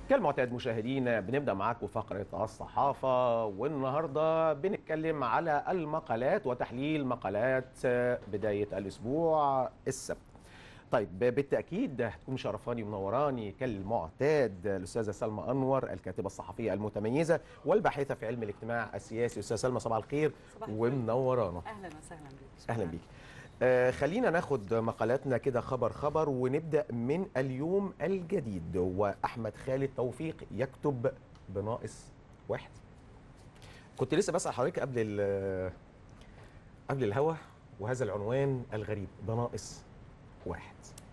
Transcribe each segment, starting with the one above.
كالمعتاد مشاهدينا بنبدا معاكم فقره الصحافه والنهارده بنتكلم على المقالات وتحليل مقالات بدايه الاسبوع السبت. طيب بالتاكيد هتكون شرفاني ومنوراني كالمعتاد الاستاذه سلمى انور الكاتبه الصحفيه المتميزه والباحثه في علم الاجتماع السياسي استاذه سلمى صباح الخير صباح الخير. ومنورانا اهلا وسهلا بك اهلا بيك آه خلينا ناخد مقالاتنا كده خبر خبر ونبدا من اليوم الجديد واحمد خالد توفيق يكتب بناقص واحد كنت لسه بسال حضرتك قبل ال- قبل الهوا وهذا العنوان الغريب بناقص واحد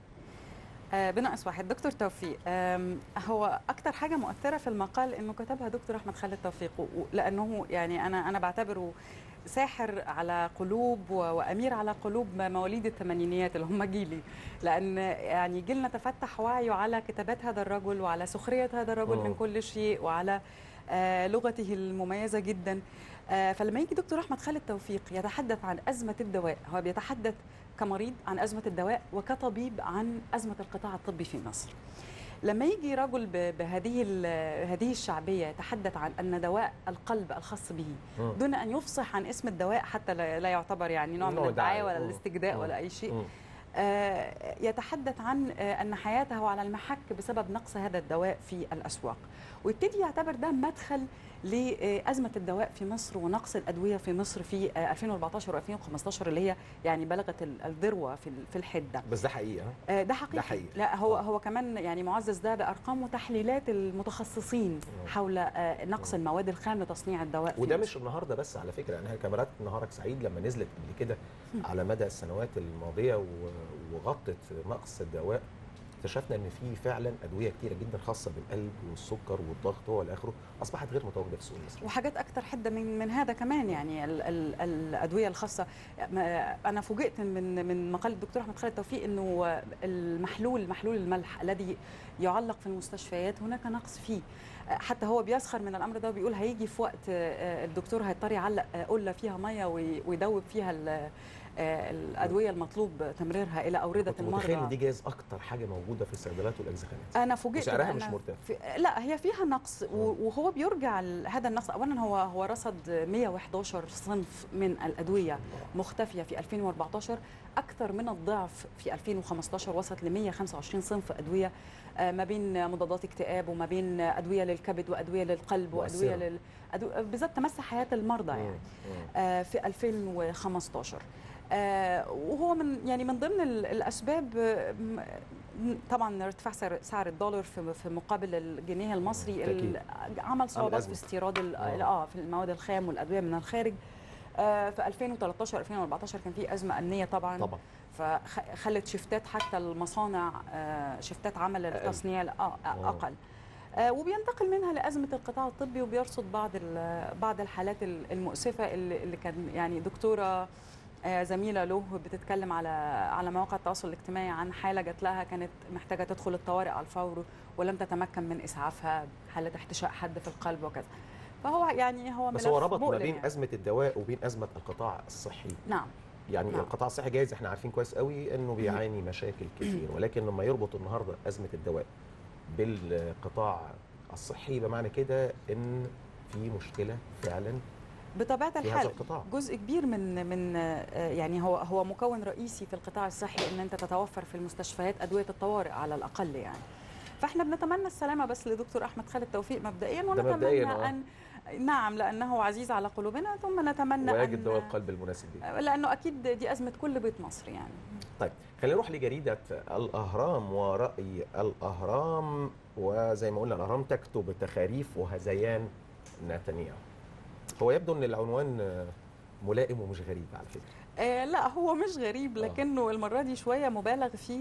آه بناقص واحد دكتور توفيق آم، هو اكتر حاجه مؤثره في المقال انه كتبها دكتور احمد خالد توفيق و- و- لانه يعني انا انا بعتبره ساحر على قلوب و- وامير على قلوب مواليد الثمانينيات اللي هم جيلي لان يعني جيلنا تفتح وعيه على كتابات هذا الرجل وعلى سخريه هذا الرجل مم. من كل شيء وعلى آه لغته المميزه جدا آه فلما يجي دكتور احمد خالد توفيق يتحدث عن ازمه الدواء هو بيتحدث كمريض عن ازمه الدواء وكطبيب عن ازمه القطاع الطبي في مصر لما يجي رجل ب- بهذه ال- هذه الشعبيه يتحدث عن ان دواء القلب الخاص به مم. دون ان يفصح عن اسم الدواء حتى لا لا يعتبر يعني نوع من نوع الدعايه دعاية. ولا مم. الاستجداء مم. ولا اي شيء مم. آه، يتحدث عن آه، ان حياته على المحك بسبب نقص هذا الدواء في الاسواق ويبتدي يعتبر ده مدخل لازمه الدواء في مصر ونقص الادويه في مصر في آه، 2014 و2015 اللي هي يعني بلغت ال- الذروه في ال- في الحده بس ده حقيقه آه، ده حقيقي. ده حقيقي. لا هو آه. هو كمان يعني معزز ده بارقام وتحليلات المتخصصين مم. حول آه، نقص مم. المواد الخام لتصنيع الدواء في وده مصر. مش النهارده بس على فكره انا كاميرات نهارك سعيد لما نزلت قبل كده على مدى السنوات الماضيه و- وغطت نقص الدواء اكتشفنا ان في فعلا ادويه كتيره جدا خاصه بالقلب والسكر والضغط والى اخره اصبحت غير متواجده في السوق المصري وحاجات اكتر حده من من هذا كمان يعني ال ال الادويه الخاصه ما- انا فوجئت من من مقال الدكتور احمد خالد توفيق انه المحلول محلول الملح الذي يعلق في المستشفيات هناك نقص فيه حتى هو بيسخر من الامر ده وبيقول هيجي في وقت آه، الدكتور هيضطر يعلق آه، قله فيها ميه وي- ويدوب فيها ال- آه، الادويه المطلوب تمريرها الى اورده كنت متخيل ان المرضى دي جايز اكتر حاجه موجوده في الصيدليات والاجزخانات انا فوجئت وسعرها بأن مش مرتفع. في لا هي فيها نقص و- وهو بيرجع ل- هذا النقص اولا هو هو رصد 111 صنف من الادويه مختفيه في 2014 اكثر من الضعف في 2015 وصلت ل 125 صنف ادويه آه، ما بين مضادات اكتئاب وما بين ادويه للكبد وادويه للقلب وادويه مؤثرة. لل أدو- بالذات تمس حياه المرضى يعني مم. مم. آه، في 2015 آه، وهو من يعني من ضمن ال- الاسباب آه، م- م- طبعا ارتفاع سعر سعر الدولار في في مقابل الجنيه المصري ال- عمل صعوبات أزمة. في استيراد ال- آه. اه في المواد الخام والادويه من الخارج آه، في 2013 2014 كان في ازمه امنيه طبعا طبعا فخلت شفتات حتى المصانع آه، شفتات عمل أقل. التصنيع ل- آه، آه. اقل آه، وبينتقل منها لازمه القطاع الطبي وبيرصد بعض ال- بعض الحالات ال- المؤسفه اللي اللي كان يعني دكتوره آه، زميله له بتتكلم على على مواقع التواصل الاجتماعي عن حاله جات لها كانت محتاجه تدخل الطوارئ على الفور ولم تتمكن من اسعافها حاله احتشاء حد في القلب وكذا فهو يعني هو بس ملف هو ربط ما مؤلم بين يعني. ازمه الدواء وبين ازمه القطاع الصحي نعم يعني نعم. القطاع الصحي جايز احنا عارفين كويس قوي انه بيعاني مشاكل كتير ولكن لما يربط النهارده ازمه الدواء بالقطاع الصحي بمعنى كده ان في مشكله فعلا بطبيعه في هذا الحال القطاع جزء كبير من من آه، يعني هو هو مكون رئيسي في القطاع الصحي ان انت تتوفر في المستشفيات ادويه الطوارئ على الاقل يعني فاحنا بنتمنى السلامه بس لدكتور احمد خالد توفيق مبدئيا ونتمنى مبدئياً، آه. ان نعم لانه عزيز على قلوبنا ثم نتمنى ويجد ان دواء القلب المناسب ليه لانه اكيد دي ازمه كل بيت مصر يعني طيب خلينا نروح لجريده الاهرام وراي الاهرام وزي ما قلنا الاهرام تكتب تخاريف وهذيان نتنياهو هو يبدو ان العنوان آه، ملائم ومش غريب على فكره آه لا هو مش غريب آه. لكنه المره دي شويه مبالغ فيه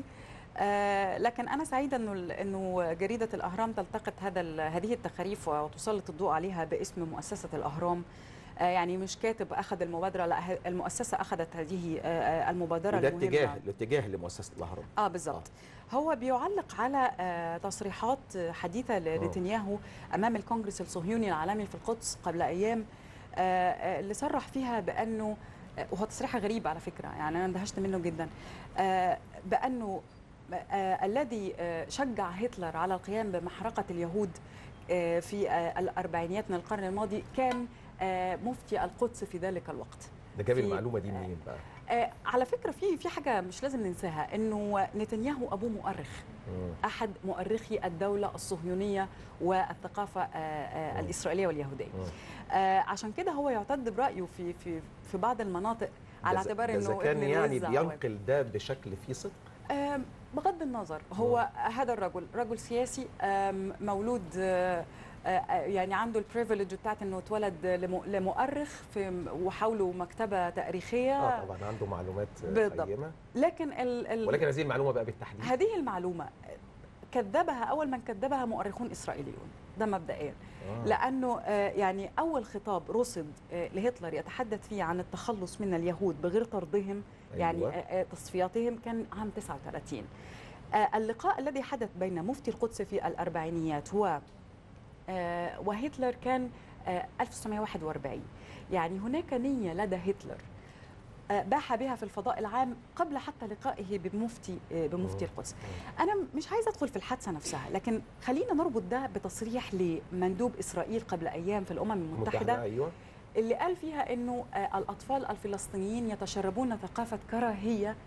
آه لكن انا سعيده انه ال- انه جريده الاهرام تلتقط هذا ال- هذه التخاريف وتسلط الضوء عليها باسم مؤسسه الاهرام آه يعني مش كاتب اخذ المبادره لا ه- المؤسسه اخذت هذه آه، آه، المبادره وده المهمة. اتجاه الاتجاه لمؤسسه الاهرام اه بالظبط هو بيعلق على آه، تصريحات حديثه لنتنياهو امام الكونغرس الصهيوني العالمي في القدس قبل ايام آه، آه، اللي صرح فيها بانه آه، وهو تصريح غريب على فكره يعني انا اندهشت منه جدا آه، بانه آه، الذي آه، شجع هتلر على القيام بمحرقة اليهود آه، في آه، الأربعينيات من القرن الماضي كان آه، مفتي القدس في ذلك الوقت ده جاب في- المعلومه دي منين بقى آه، على فكرة في في حاجة مش لازم ننساها إنه نتنياهو أبوه مؤرخ مم. أحد مؤرخي الدولة الصهيونية والثقافة آه، آه، مم. الإسرائيلية واليهودية مم. آه، عشان كده هو يعتد برأيه في في في بعض المناطق على ده إذا- اعتبار ده إذا انه كان ابن يعني الوزع و- بينقل ده بشكل فيه صدق آم، بغض النظر هو هذا الرجل رجل سياسي آم، مولود آه، آه، يعني عنده البريفليج بتاعت انه اتولد لم- لمؤرخ في وحوله مكتبه تاريخيه اه طبعا عنده معلومات آه، بالضبط. قيمه لكن ال ال ولكن هذه المعلومه بقى بالتحديد هذه المعلومه كذبها اول من كذبها مؤرخون اسرائيليون ده مبدئيا آه. لانه آه، يعني اول خطاب رصد آه، لهتلر يتحدث فيه عن التخلص من اليهود بغير طردهم يعني أيوة. آه، آه، تصفياتهم كان عام 39 آه، اللقاء الذي حدث بين مفتي القدس في الأربعينيات هو آه، وهتلر كان آه، 1941 يعني هناك نية لدى هتلر آه، باح بها في الفضاء العام قبل حتى لقائه بمفتي آه، بمفتي مم. القدس أنا مش عايزة أدخل في الحادثة نفسها لكن خلينا نربط ده بتصريح لمندوب إسرائيل قبل أيام في الأمم المتحدة متحدة ايوه اللي قال فيها انه آه، الاطفال الفلسطينيين يتشربون ثقافه كراهيه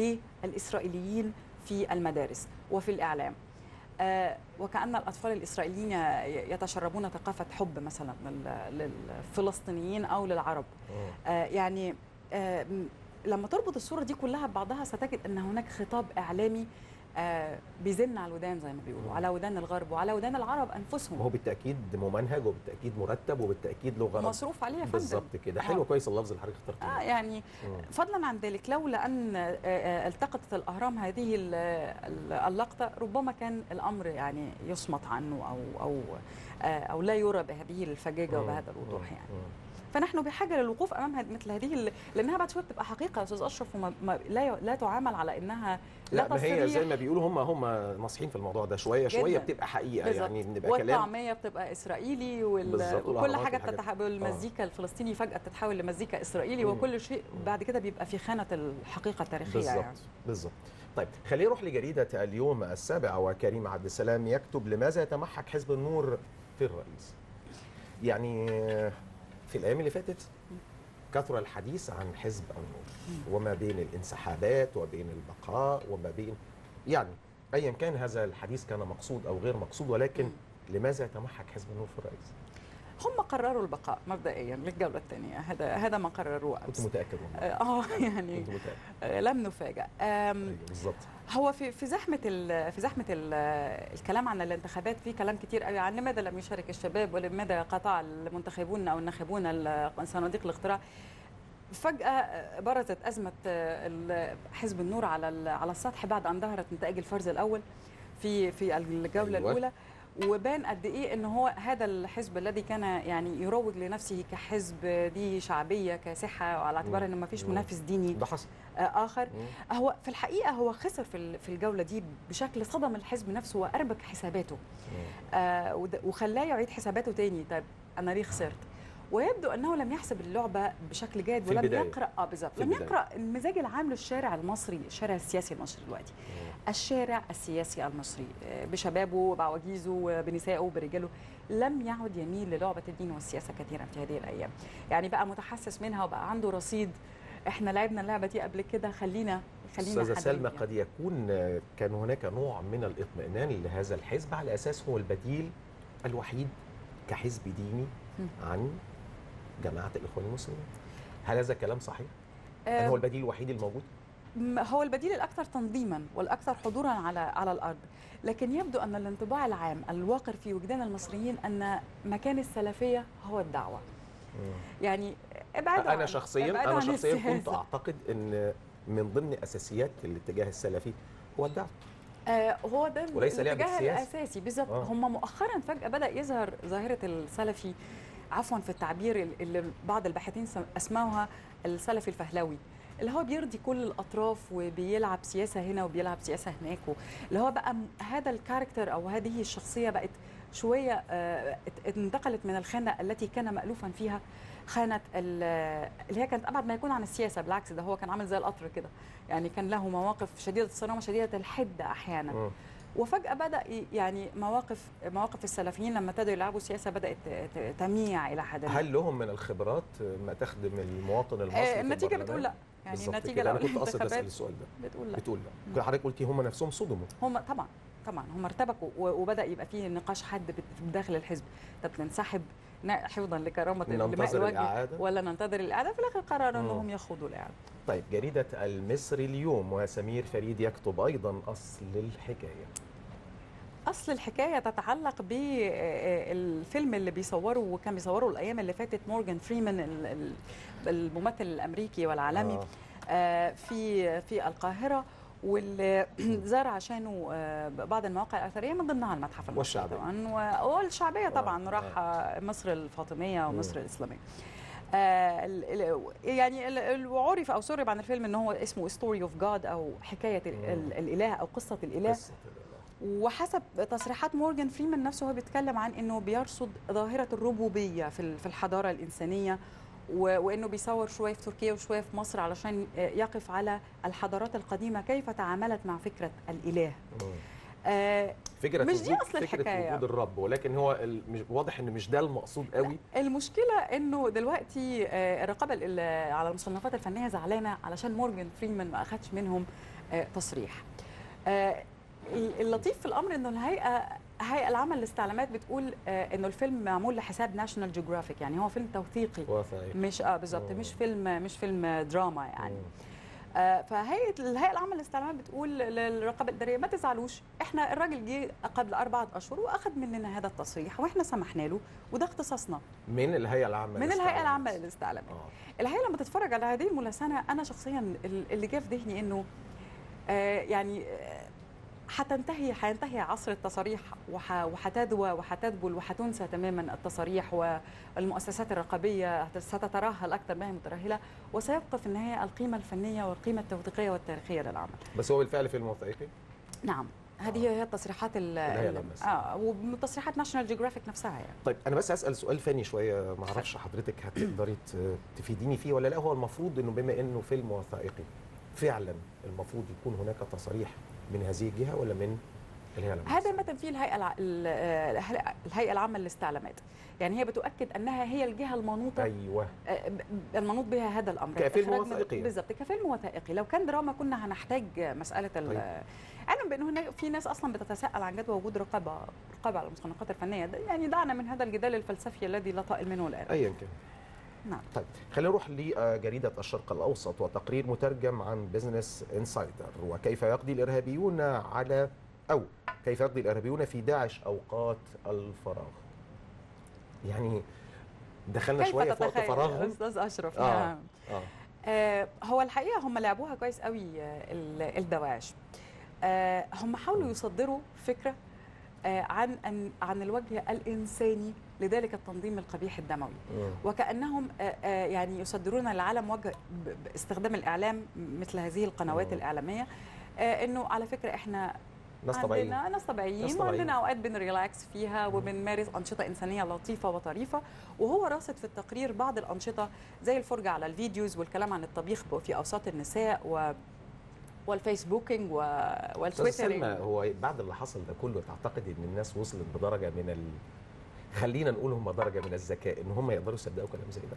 للاسرائيليين في المدارس وفي الاعلام آه، وكأن الأطفال الإسرائيليين ي- يتشربون ثقافة حب مثلا لل- للفلسطينيين أو للعرب مم. آه، يعني آه، م- لما تربط الصورة دي كلها ببعضها ستجد أن هناك خطاب إعلامي آه، بيزن على الودان زي ما بيقولوا مم. على ودان الغرب وعلى ودان العرب أنفسهم وهو بالتاكيد ممنهج وبالتاكيد مرتب وبالتاكيد له غرض مصروف عليه يا فندم بالظبط كده آه. حلو كويس اللفظ اللي حضرتك اخترته آه يعني مم. فضلا عن ذلك لولا ان آه، آه، التقطت الاهرام هذه ال- ال- اللقطه ربما كان الامر يعني يصمت عنه او او آه، او لا يرى بهذه الفجاجه مم. وبهذا الوضوح مم. يعني مم. فنحن بحاجه للوقوف امام هذ- مثل هذه ال- لانها بعد شويه بتبقى حقيقه يا استاذ اشرف وما ما لا ي- لا تعامل على انها لا, لا ما هي زي تصريح ما بيقولوا هم هم ناصحين في الموضوع ده شويه شويه جداً. بتبقى حقيقه بالظبط. يعني بنبقى كلام والطعميه بتبقى اسرائيلي وال... بالظبط، وكل والأهرامات حاجه والحاجات- بتتحول المزيكا الفلسطيني فجاه بتتحول لمزيكا اسرائيلي مم. وكل شيء بعد كده بيبقى في خانه الحقيقه التاريخيه بالظبط يعني. بالظبط طيب خلينا نروح لجريده اليوم السابع وكريم عبد السلام يكتب لماذا يتمحك حزب النور في الرئيس يعني في الايام اللي فاتت كثر الحديث عن حزب النور وما بين الانسحابات وبين البقاء وما بين يعني ايا كان هذا الحديث كان مقصود او غير مقصود ولكن لماذا يتمحك حزب النور في الرئيس؟ هم قرروا البقاء مبدئيا للجوله الثانيه هذا هذا ما قرروه كنت امس متاكد والله اه يعني كنت متاكد آه، لم نفاجأ آم، ايوه بالظبط هو في في زحمه ال- في زحمه ال- الكلام عن الانتخابات في كلام كتير قوي عن لماذا لم يشارك الشباب ولماذا قطع المنتخبون او الناخبون ال- صناديق الاقتراع فجأة برزت أزمة ال- حزب النور على ال- على السطح بعد أن ظهرت نتائج الفرز الأول في في الجولة أيوة. الأولى وبان قد ايه ان هو هذا الحزب الذي كان يعني يروج لنفسه كحزب ذي شعبيه كاسحه وعلى اعتبار مم. انه ما فيش مم. منافس ديني ده حصل آه، اخر مم. هو في الحقيقه هو خسر في ال- في الجوله دي بشكل صدم الحزب نفسه واربك حساباته مم. آه، وده- وخلاه يعيد حساباته تاني طيب انا ليه خسرت ويبدو انه لم يحسب اللعبه بشكل جيد في ولم البداية. يقرا اه بالظبط في لم البداية. يقرا المزاج العام للشارع المصري الشارع السياسي المصري دلوقتي الشارع السياسي المصري آه، بشبابه بعواجيزه بنسائه برجاله لم يعد يميل للعبه الدين والسياسه كثيرا في هذه الايام يعني بقى متحسس منها وبقى عنده رصيد احنا لعبنا اللعبه دي قبل كده خلينا خلينا استاذه حد سلمى يعني. قد يكون آه، كان هناك نوع من الاطمئنان لهذا الحزب على اساس هو البديل الوحيد كحزب ديني مم. عن جماعه الاخوان المسلمين هل هذا الكلام صحيح؟ هل آه، هو البديل الوحيد الموجود؟ م- هو البديل الاكثر تنظيما والاكثر حضورا على على الارض لكن يبدو ان الانطباع العام الواقر في وجدان المصريين ان مكان السلفيه هو الدعوه يعني ابعدوا انا عن- شخصيا ابعدوا انا عن شخصيا كنت السياسة. اعتقد ان من ضمن اساسيات الاتجاه السلفي هو الدعوه آه هو ده وليس لعبة الاتجاه السياسة. الاساسي بالظبط آه. هم مؤخرا فجاه بدا يظهر ظاهره السلفي عفوا في التعبير اللي بعض الباحثين سم- اسموها السلفي الفهلوي اللي هو بيرضي كل الاطراف وبيلعب سياسه هنا وبيلعب سياسه هناك و- اللي هو بقى م- هذا الكاركتر او هذه الشخصيه بقت شويه آه، ات- انتقلت من الخانه التي كان مالوفا فيها خانت ال- اللي هي كانت ابعد ما يكون عن السياسه بالعكس ده هو كان عامل زي القطر كده يعني كان له مواقف شديده الصرامه شديده الحده احيانا مم. وفجاه بدا ي- يعني مواقف مواقف السلفيين لما ابتدوا يلعبوا سياسه بدات ت- ت- تميع الى حد ما هل لهم من الخبرات ما تخدم المواطن المصري آه، في النتيجه البرلمان؟ بتقول لا يعني بالظبط النتيجه كده. لو انا كنت قاصد اسال الانتخابات السؤال ده بتقول لا بتقول لا حضرتك قلتي هم نفسهم صدموا هم طبعا طبعا هم ارتبكوا و- وبدا يبقى فيه نقاش حاد بت- داخل الحزب طب ننسحب ن- حفظا لكرامه دماء ننتظر الوجه الاعاده ولا ننتظر الاعاده في الاخر قرروا مم. انهم يخوضوا الاعاده طيب جريده المصري اليوم وسمير فريد يكتب ايضا اصل الحكايه اصل الحكايه تتعلق بالفيلم اللي بيصوره وكان بيصوره الايام اللي فاتت مورجان فريمان ال- ال- الممثل الامريكي والعالمي آه. آه، في في القاهره واللي زار عشانه آه، بعض المواقع الاثريه من ضمنها المتحف المصري والشعبية. طبعا و- والشعبيه طبعا آه. راح آه، مصر الفاطميه ومصر مم. الاسلاميه آه، ال- ال- يعني ال- ال- وعرف او سرب عن الفيلم ان هو اسمه ستوري اوف جاد او حكايه ال- ال- مم. الاله او قصه الاله قصة الإله. وحسب تصريحات مورجان فريمان نفسه هو بيتكلم عن انه بيرصد ظاهره الربوبيه في ال- في الحضاره الانسانيه و- وانه بيصور شويه في تركيا وشويه في مصر علشان يقف على الحضارات القديمه كيف تعاملت مع فكره الاله مم. آه، فكره مش دي وجود- أصل فكره الحكاية. وجود الرب ولكن هو ال- مش واضح ان مش ده المقصود قوي المشكله انه دلوقتي آه، الرقابه ال- على المصنفات الفنيه زعلانه علشان مورجان فريمان ما اخدش منهم آه، تصريح آه، اللطيف في الامر انه الهيئه هيئه العمل للاستعلامات بتقول آه، انه الفيلم معمول لحساب ناشونال جيوغرافيك يعني هو فيلم توثيقي وثائقي مش اه بالظبط مم. مش فيلم مش فيلم دراما يعني مم. آه، فهيئه الهيئه العامه للاستعلامات بتقول للرقابه الاداريه ما تزعلوش احنا الراجل جه قبل اربعه اشهر واخذ مننا هذا التصريح واحنا سمحنا له وده اختصاصنا من الهيئه العامه من الهيئه للاستعلامات. العامه للاستعلامات اه الحقيقه لما تتفرج على هذه الملاسنه انا شخصيا ال- اللي جه في ذهني انه آه، يعني آه، حتنتهي حينتهي عصر التصاريح وح- وحتدوى وحتذبل وحتنسى تماما التصاريح والمؤسسات الرقابيه ستترهل اكثر ما هي مترهله وسيبقى في النهايه القيمه الفنيه والقيمه التوثيقيه والتاريخيه للعمل. بس هو بالفعل فيلم وثائقي نعم هذه هي التصريحات ال- الهيئة ال- العامة اه وتصريحات ناشونال جيوغرافيك نفسها يعني. طيب انا بس اسال سؤال فني شويه ما اعرفش حضرتك هتقدري ت- تفيديني فيه ولا لا هو المفروض انه بما انه فيلم وثائقي فعلا المفروض يكون هناك تصريح من هذه الجهه ولا من الهيئه العامه هذا ما تنفيه الهيئه الع... ال- آه، الهيئه العامه للاستعلامات يعني هي بتؤكد انها هي الجهه المنوطه ايوه آه، ب- المنوط بها هذا الامر كفيلم إخراج من- وثائقي يعني. بالظبط كفيلم وثائقي لو كان دراما كنا هنحتاج مساله ال طيب. علما بانه هناك في ناس اصلا بتتساءل عن جدوى وجود رقابه رقابه على المصنفات الفنيه ده يعني دعنا من هذا الجدال الفلسفي الذي لا طائل منه الان ايا كان نعم طيب خلينا نروح لجريدة الشرق الأوسط وتقرير مترجم عن بزنس انسايدر وكيف يقضي الإرهابيون على أو كيف يقضي الإرهابيون في داعش أوقات الفراغ يعني دخلنا كيف شوية في وقت تتخيل فراغهم استاذ اشرف آه. نعم آه. آه، هو الحقيقه هم لعبوها كويس قوي آه، ال- الدواعش آه، هم حاولوا يصدروا فكره آه، عن أن عن الوجه الانساني لذلك التنظيم القبيح الدموي مم. وكانهم آه، آه، يعني يصدرون للعالم وجه ب- باستخدام الاعلام مثل هذه القنوات مم. الاعلاميه آه، انه على فكره احنا ناس طبيعيين عندنا ناس طبيعيين ناس طبيعيين. وعندنا اوقات بنريلاكس فيها وبنمارس انشطه انسانيه لطيفه وطريفه وهو راصد في التقرير بعض الانشطه زي الفرجه على الفيديوز والكلام عن الطبيخ في اوساط النساء و والفيسبوكينج و... أستاذ والتويترينج سلمى هو بعد اللي حصل ده كله تعتقد ان الناس وصلت بدرجه من ال... خلينا نقول هم درجه من الذكاء ان هم يقدروا يصدقوا كلام زي ده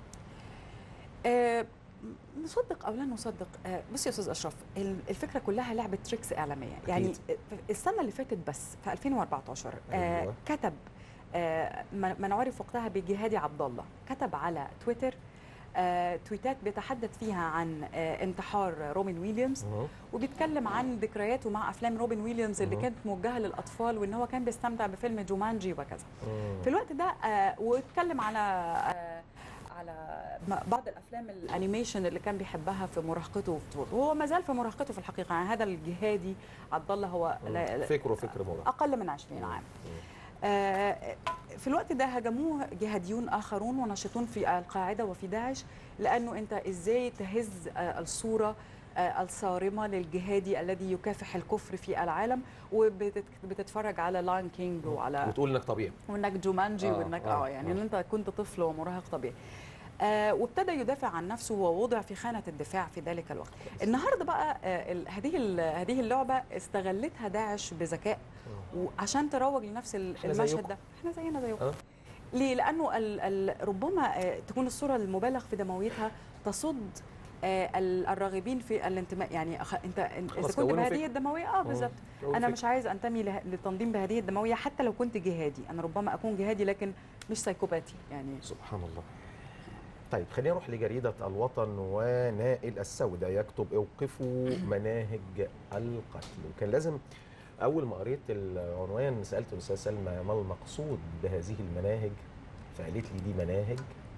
آه، نصدق او لا نصدق آه، بص يا استاذ اشرف ال- الفكره كلها لعبه تريكس اعلاميه يعني أكيد. السنه اللي فاتت بس في 2014 آه، أيوة. كتب آه، من من عرف وقتها بجهادي عبد الله كتب على تويتر آه، تويتات بيتحدث فيها عن آه، انتحار روبن ويليامز مم. وبيتكلم عن ذكرياته مع افلام روبن ويليامز اللي مم. كانت موجهه للاطفال وان هو كان بيستمتع بفيلم جومانجي وكذا مم. في الوقت ده آه، واتكلم على آه، على م- بعض الافلام الانيميشن اللي كان بيحبها في مراهقته وفي طفولته وهو ما زال في مراهقته في الحقيقه يعني هذا الجهادي عبد الله هو لا- لا- فكره فكر مراهق اقل من 20 عام آه، في الوقت ده هجموه جهاديون اخرون وناشطون في القاعده وفي داعش لانه انت ازاي تهز آه، الصوره آه، الصارمه للجهادي الذي يكافح الكفر في العالم وبتتفرج على لاين كينج وعلى وتقول انك طبيعي وانك جومانجي آه، وانك آه، اه يعني آه. ان انت كنت طفل ومراهق طبيعي آه، وابتدى يدافع عن نفسه ووضع في خانه الدفاع في ذلك الوقت النهارده بقى آه، ال- هذه ال- هذه اللعبه استغلتها داعش بذكاء وعشان تروج لنفس ال- إحنا المشهد زيكم. ده احنا زينا زيكم آه. ليه لانه ال ال ربما آه، تكون الصوره المبالغ في دمويتها تصد آه، ال- الراغبين في الانتماء يعني أخ... انت انت- اذا خلاص كنت كونوا بهذه فكرة. الدمويه اه بالظبط كونوا انا فكرة. مش عايز انتمي له- للتنظيم بهذه الدمويه حتى لو كنت جهادي انا ربما اكون جهادي لكن مش سايكوباتي يعني سبحان الله طيب خلينا نروح لجريدة الوطن ونائل السوداء يكتب اوقفوا مناهج القتل وكان لازم أول ما قريت العنوان سألت الأستاذ سلمى ما المقصود بهذه المناهج فقالت لي دي مناهج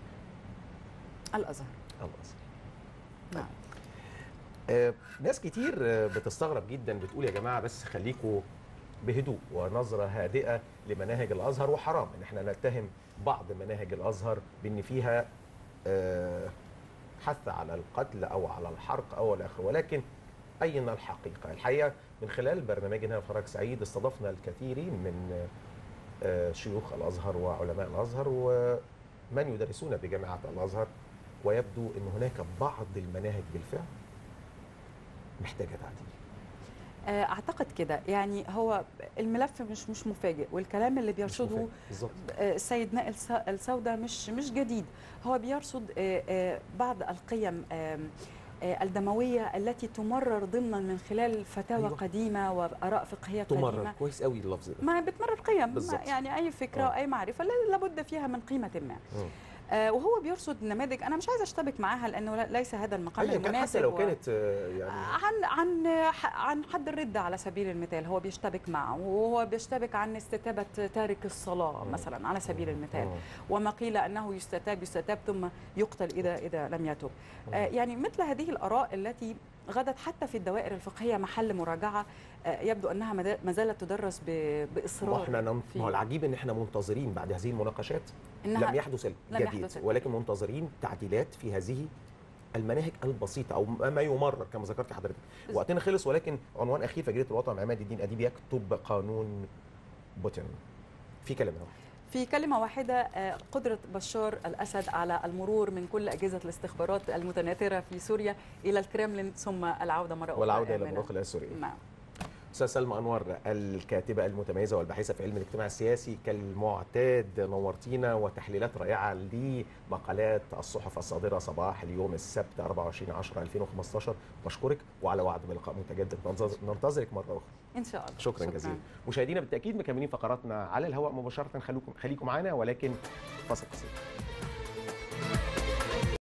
الازهر الأزهر نعم آه، ناس كتير آه، بتستغرب جدا بتقول يا جماعة بس خليكوا بهدوء ونظرة هادئة لمناهج الأزهر وحرام إن احنا نتهم بعض مناهج الأزهر بأن فيها آه، حث على القتل أو على الحرق أو الآخر ولكن أين الحقيقة؟ الحقيقة من خلال برنامجنا فرج سعيد استضفنا الكثيرين من آه، شيوخ الأزهر وعلماء الأزهر ومن يدرسون بجامعات الأزهر ويبدو أن هناك بعض المناهج بالفعل محتاجة تعديل آه، اعتقد كده يعني هو الملف مش مش مفاجئ والكلام اللي مش بيرصده مفاجئ. بالظبط آه، السيد نائل سا- السوداء مش مش جديد هو بيرصد آه، آه، بعض القيم آم، آه، الدمويه التي تمرر ضمنا من خلال فتاوى أيوة. أيوة. قديمه واراء فقهيه تمرر قديمه كويس قوي اللفظ ده ما بتمرر قيم بالظبط. ما- يعني اي فكره آه. واي معرفه لا- لابد فيها من قيمه ما مم. آه، وهو بيرصد نماذج انا مش عايزه اشتبك معاها لانه لا- ليس هذا المقام أيا كان المناسب حتى لو و- كانت آه، يعني عن عن عن حد الردة على سبيل المثال هو بيشتبك معه وهو بيشتبك عن استتابة تارك الصلاة مم. مثلا على سبيل المثال مم. وما قيل أنه يستتاب يستتاب ثم يقتل إذا إذا لم يتب مم. آه، يعني مثل هذه الآراء التي غدت حتى في الدوائر الفقهية محل مراجعة آه، يبدو أنها مدا- ما زالت تدرس ب- ما بإصرار احنا نم... في- ما هو العجيب ان احنا منتظرين بعد هذه المناقشات إنها لم يحدث لم الجديد يحدث. ولكن منتظرين تعديلات في هذه المناهج البسيطة أو ما يمرر كما ذكرت حضرتك بس- وقتنا خلص ولكن عنوان أخير في جريدة الوطن عماد الدين أديب يكتب قانون بوتين في كلمة واحدة في كلمة واحدة آه، قدرة بشار الأسد على المرور من كل أجهزة الاستخبارات المتناثرة في سوريا إلى الكرملين ثم العودة مرة أخرى والعودة إلى آمنة. المناخ السوري نعم أستاذ سلمى أنور الكاتبة المتميزة والباحثة في علم الاجتماع السياسي كالمعتاد نورتينا وتحليلات رائعة لمقالات الصحف الصادرة صباح اليوم السبت 24 10 2015 بشكرك وعلى وعد بلقاء متجدد ننتظر- ننتظرك مرة أخرى إن شاء الله شكرا, جزيلا مشاهدينا بالتأكيد مكملين فقراتنا على الهواء مباشرة خليكم خليكم معنا ولكن فاصل قصير